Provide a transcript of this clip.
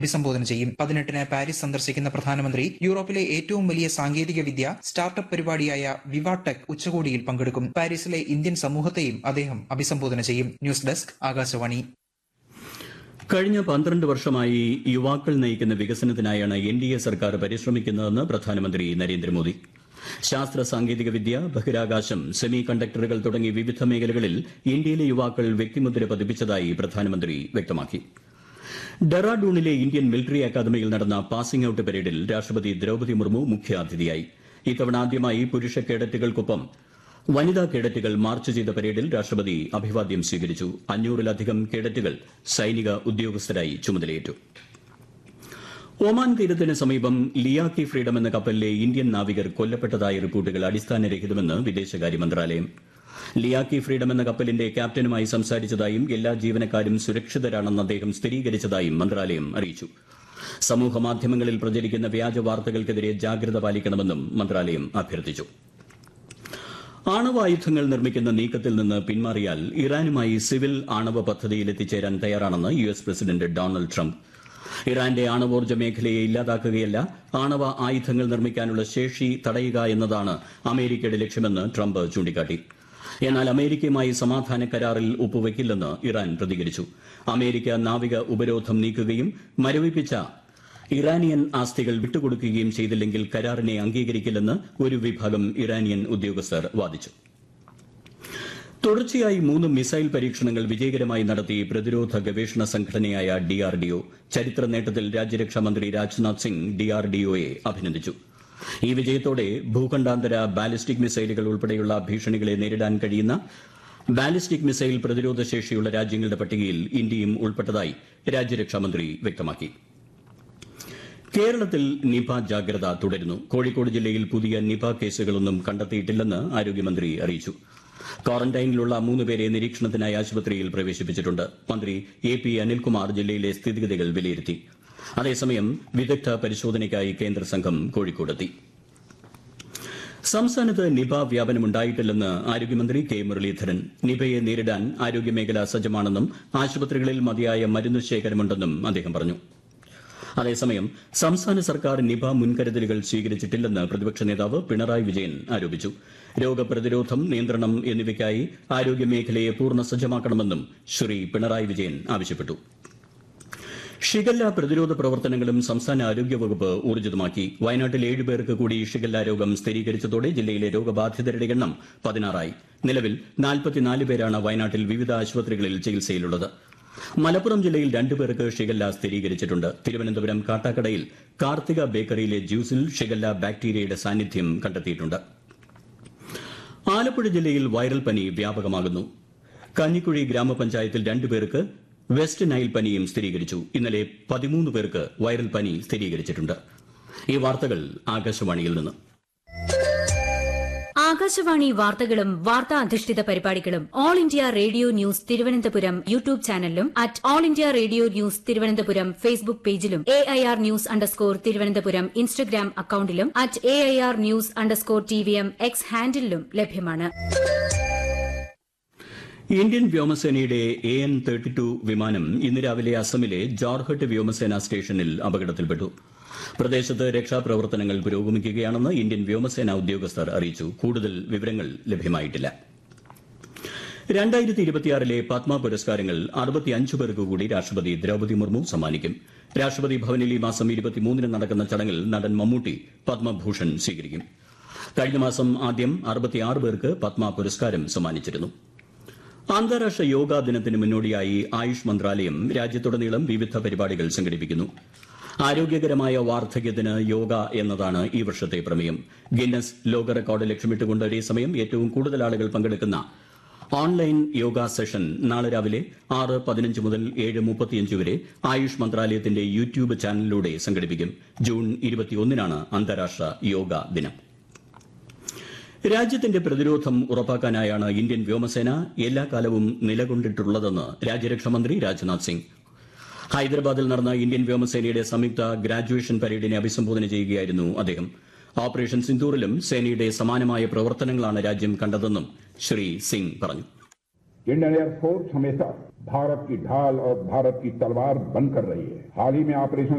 അഭിസംബോധന ചെയ്യും പതിനെട്ടിന് പാരീസ് സന്ദർശിക്കുന്ന പ്രധാനമന്ത്രി യൂറോപ്പിലെ ഏറ്റവും വലിയ സാങ്കേതിക വിദ്യ സ്റ്റാർട്ടപ്പ് പരിപാടിയായ വിവാടെക് ഉച്ചകോടിയിൽ പങ്കെടുക്കും പാരീസിലെ ഇന്ത്യൻ സമൂഹത്തെയും അദ്ദേഹം അഭിസംബോധന ചെയ്യും ന്യൂസ് ഡെസ്ക് ആകാശവാണി കഴിഞ്ഞ പന്ത്രണ്ട് വർഷമായി യുവാക്കൾ നയിക്കുന്ന വികസനത്തിനായാണ് എൻ ഡി എ സർക്കാർ പരിശ്രമിക്കുന്നതെന്ന് പ്രധാനമന്ത്രി നരേന്ദ്രമോദി ശാസ്ത്ര സാങ്കേതിക വിദ്യ ബഹിരാകാശം സെമി കണ്ടക്ടറുകൾ തുടങ്ങി വിവിധ മേഖലകളിൽ ഇന്ത്യയിലെ യുവാക്കൾ വ്യക്തിമുദ്ര പതിപ്പിച്ചതായി പ്രധാനമന്ത്രി വ്യക്തമാക്കി ഡെറാഡൂണിലെ ഇന്ത്യൻ മിലിറ്ററി അക്കാദമിയിൽ നടന്ന പാസിംഗ് ഔട്ട് പരേഡിൽ രാഷ്ട്രപതി ദ്രൌപദി മുർമു മുഖ്യാതിഥിയായി ഇത്തവണ ആദ്യമായി പുരുഷ കേഡറ്റുകൾക്കൊപ്പം വനിതാ കേഡറ്റുകൾ മാർച്ച് ചെയ്ത പരേഡിൽ രാഷ്ട്രപതി അഭിവാദ്യം സ്വീകരിച്ചു അഞ്ഞൂറിലധികം കേഡറ്റുകൾ സൈനിക ഉദ്യോഗസ്ഥരായി ചുമതലയേറ്റു ഒമാൻ തീരത്തിന് സമീപം ലിയാക്കി ഫ്രീഡം എന്ന കപ്പലിലെ ഇന്ത്യൻ നാവികർ കൊല്ലപ്പെട്ടതായ റിപ്പോർട്ടുകൾ അടിസ്ഥാനരഹിതമെന്ന് വിദേശകാര്യ മന്ത്രാലയം ലിയാക്കി ഫ്രീഡം എന്ന കപ്പലിന്റെ ക്യാപ്റ്റനുമായി സംസാരിച്ചതായും എല്ലാ ജീവനക്കാരും സുരക്ഷിതരാണെന്ന് അദ്ദേഹം സ്ഥിരീകരിച്ചതായും മന്ത്രാലയം അറിയിച്ചു സമൂഹ മാധ്യമങ്ങളിൽ പ്രചരിക്കുന്ന വ്യാജ വാർത്തകൾക്കെതിരെ ജാഗ്രത പാലിക്കണമെന്നും മന്ത്രാലയം അഭ്യർത്ഥിച്ചു ആണവായുധങ്ങൾ നിർമ്മിക്കുന്ന നീക്കത്തിൽ നിന്ന് പിന്മാറിയാൽ ഇറാനുമായി സിവിൽ ആണവ പദ്ധതിയിൽ എത്തിച്ചേരാൻ തയ്യാറാണെന്ന് U S president Donald Trump ഇറാന്റെ ആണവോർജ്ജ മേഖലയെ ഇല്ലാതാക്കുകയല്ല ആണവ ആയുധങ്ങൾ നിർമ്മിക്കാനുള്ള ശേഷി തടയുക എന്നതാണ് അമേരിക്കയുടെ ലക്ഷ്യമെന്ന് ട്രംപ് ചൂണ്ടിക്കാട്ടി എന്നാൽ അമേരിക്കയുമായി സമാധാന കരാറിൽ ഒപ്പുവയ്ക്കില്ലെന്ന് ഇറാൻ പ്രതികരിച്ചു അമേരിക്ക നാവിക ഉപരോധം നീക്കുകയും മരവിപ്പിച്ച ഇറാനിയൻ ആസ്തികൾ വിട്ടുകൊടുക്കുകയും ചെയ്തില്ലെങ്കിൽ കരാറിനെ അംഗീകരിക്കില്ലെന്ന് ഒരു വിഭാഗം ഇറാനിയൻ ഉദ്യോഗസ്ഥർ വാദിച്ചു തുടർച്ചയായി മൂന്ന് മിസൈൽ പരീക്ഷണങ്ങൾ വിജയകരമായി നടത്തി പ്രതിരോധ ഗവേഷണ സംഘടനയായ ഡിആർഡിഒ ചരിത്ര നേട്ടത്തിൽ രാജ്യരക്ഷാമന്ത്രി രാജ്നാഥ് സിംഗ് ഡിആർഡിഒയെ അഭിനന്ദിച്ചു ഈ വിജയത്തോടെ ഭൂഖണ്ഡാന്തര ബാലിസ്റ്റിക് മിസൈലുകൾ ഉൾപ്പെടെയുള്ള ഭീഷണികളെ നേരിടാൻ കഴിയുന്ന ബാലിസ്റ്റിക് മിസൈൽ പ്രതിരോധ ശേഷിയുള്ള രാജ്യങ്ങളുടെ പട്ടികയിൽ ഇന്ത്യയും ഉൾപ്പെട്ടതായി രാജ്യരക്ഷാമന്ത്രി വ്യക്തമാക്കി കേരളത്തിൽ നിപ ജാഗ്രത തുടരുന്നു കോഴിക്കോട് ജില്ലയിൽ പുതിയ നിപ കേസുകളൊന്നും കണ്ടെത്തിയിട്ടില്ലെന്ന് ആരോഗ്യമന്ത്രി അറിയിച്ചു ക്വാറന്റൈനിലുള്ള മൂന്ന് പേരെ നിരീക്ഷണത്തിനായി ആശുപത്രിയിൽ പ്രവേശിപ്പിച്ചിട്ടുണ്ട് മന്ത്രി എ പി അനിൽകുമാർ ജില്ലയിലെ സ്ഥിതിഗതികൾ വിലയിരുത്തി അതേസമയം വിദഗ്ധ പരിശോധനയ്ക്കായി കേന്ദ്ര സംഘം കോഴിക്കോടെത്തി സംസ്ഥാനത്ത് നിപ വ്യാപനമുണ്ടായിട്ടില്ലെന്ന് ആരോഗ്യമന്ത്രി കെ മുരളീധരൻ നിപയെ നേരിടാൻ ആരോഗ്യമേഖല സജ്ജമാണെന്നും ആശുപത്രികളിൽ മതിയായ മരുന്ന് ശേഖരമുണ്ടെന്നും അദ്ദേഹം പറഞ്ഞു അതേസമയം സംസ്ഥാന സർക്കാർ നിപ മുൻകരുതലുകൾ സ്വീകരിച്ചിട്ടില്ലെന്ന് പ്രതിപക്ഷ നേതാവ് പിണറായി വിജയൻ ആരോപിച്ചു രോഗപ്രതിരോധം നിയന്ത്രണം എന്നിവയ്ക്കായി ആരോഗ്യമേഖലയെ പൂർണ്ണ സജ്ജമാക്കണമെന്നും ശ്രീ പിണറായി വിജയൻ ആവശ്യപ്പെട്ടു ഷിഗല്ല പ്രതിരോധ പ്രവർത്തനങ്ങളും സംസ്ഥാന ആരോഗ്യവകുപ്പ് ഊർജിതമാക്കി വയനാട്ടിൽ ഏഴ് പേർക്ക് കൂടി ഷിഗല്ല രോഗം സ്ഥിരീകരിച്ചതോടെ ജില്ലയിലെ രോഗബാധിതരുടെ എണ്ണം പതിനാറായി നിലവിൽ നാൽപ്പത്തിനാല് പേരാണ് വയനാട്ടിൽ വിവിധ ആശുപത്രികളിൽ ചികിത്സയിലുള്ളത് മലപ്പുറം ജില്ലയിൽ രണ്ടു പേർക്ക് ഷിഗല്ല സ്ഥിരീകരിച്ചിട്ടുണ്ട് തിരുവനന്തപുരം കാട്ടാക്കടയിൽ കാർത്തിക ബേക്കറിയിലെ ജ്യൂസിൽ ഷിഗല്ല ബാക്ടീരിയയുടെ സാന്നിധ്യം കണ്ടെത്തിയിട്ടുണ്ട് ആലപ്പുഴ ജില്ലയിൽ വൈറൽ പനി വ്യാപകമാകുന്നു കഞ്ഞിക്കുഴി ഗ്രാമപഞ്ചായത്തിൽ രണ്ടുപേർക്ക് വെസ്റ്റ് നൈൽ പനിയും സ്ഥിരീകരിച്ചു ഇന്നലെ പതിമൂന്ന് പേർക്ക് വൈറൽ പനി സ്ഥിരീകരിച്ചിട്ടുണ്ട് ഈ വാർത്തകൾ ആകാശവാണിയിൽ നിന്ന് ആകാശവാണി വാർത്തകളും വാർത്താ അധിഷ്ഠിത പരിപാടികളും All India Radio News Thiruvananthapuram YouTube ചാനലിലും at All India Radio News Thiruvananthapuram Facebook പേജിലും A I R news underscore Thiruvananthapuram Instagram അക്കൌണ്ടിലും at A I R news underscore T V M X ഹാൻഡിലും ലഭ്യമാണ് ഇന്ത്യൻ വ്യോമസേനയുടെ എ എൻ തേർട്ടി ടു വിമാനം ഇന്ന് രാവിലെ അസമിലെ ജോർഹട്ട് വ്യോമസേന സ്റ്റേഷനിൽ അപകടത്തിൽപ്പെട്ടു പ്രദേശത്ത് രക്ഷാപ്രവർത്തനങ്ങൾ പുരോഗമിക്കുകയാണെന്ന് ഇന്ത്യൻ വ്യോമസേന ഉദ്യോഗസ്ഥർ അറിയിച്ചു കൂടുതൽ വിവരങ്ങൾ ലഭ്യമായിട്ടില്ല രണ്ടായിരത്തി ഇരുപത്തിയാറിലെ പത്മ പുരസ്കാരങ്ങൾ അറുപത്തിയഞ്ച് പേർക്ക് കൂടി രാഷ്ട്രപതി ദ്രൌപദി മുർമു സമ്മാനിക്കും രാഷ്ട്രപതി ഭവനിൽ ഈ മാസം ഇരുപത്തിമൂന്നിന് നടക്കുന്ന ചടങ്ങിൽ നടൻ മമ്മൂട്ടി പത്മഭൂഷൺ സ്വീകരിക്കും കഴിഞ്ഞ മാസം ആദ്യം അറുപത്തിയാറ് പേർക്ക് പത്മ പുരസ്കാരം സമ്മാനിച്ചിരുന്നു അന്താരാഷ്ട്ര യോഗാ ദിനത്തിന് മുന്നോടിയായി ആയുഷ് മന്ത്രാലയം രാജ്യത്തുടനീളം വിവിധ പരിപാടികൾ സംഘടിപ്പിക്കുന്നു ആരോഗ്യകരമായ വാർദ്ധക്യത്തിന് യോഗ എന്നതാണ് ഈ വർഷത്തെ പ്രമേയം ഗിന്നസ് ലോക റെക്കോർഡ് ലക്ഷ്യമിട്ടുകൊണ്ട് ഒരേ സമയം ഏറ്റവും കൂടുതൽ ആളുകൾ പങ്കെടുക്കുന്ന ഓൺലൈൻ യോഗ സെഷൻ നാളെ രാവിലെ ആറ് പതിനഞ്ച് മുതൽ ഏഴ് മുപ്പത്തിയഞ്ച് വരെ ആയുഷ് മന്ത്രാലയത്തിന്റെ യൂട്യൂബ് ചാനലിലൂടെ സംഘടിപ്പിക്കും ജൂൺ ഇരുപത്തിയൊന്നിനാണ് അന്താരാഷ്ട്ര യോഗ ദിനം രാജ്യത്തിന്റെ പ്രതിരോധം ഉറപ്പാക്കാനായാണ് ഇന്ത്യൻ വ്യോമസേന എല്ലാ കാലവും നിലകൊണ്ടിട്ടുള്ളതെന്ന് രാജ്യരക്ഷാമന്ത്രി രാജ്നാഥ് സിംഗ് ഹൈദരാബാദിൽ നടന്ന ഇന്ത്യൻ വ്യോമസേനയുടെ സംയുക്ത ഗ്രാജുവേഷൻ പരേഡിനെ അഭിസംബോധന ചെയ്യുകയായിരുന്നു അദ്ദേഹം ഓപ്പറേഷൻ സിന്ദൂറിലും സേനയുടെ സമാനമായ പ്രവർത്തനങ്ങളാണ് രാജ്യം കണ്ടതെന്നും ശ്രീ സിംഗ് പറഞ്ഞു इंडियन एयरफोर्स हमेशा भारत की ढाल और भारत की तलवार बनकर रही है हाल ही में ऑपरेशन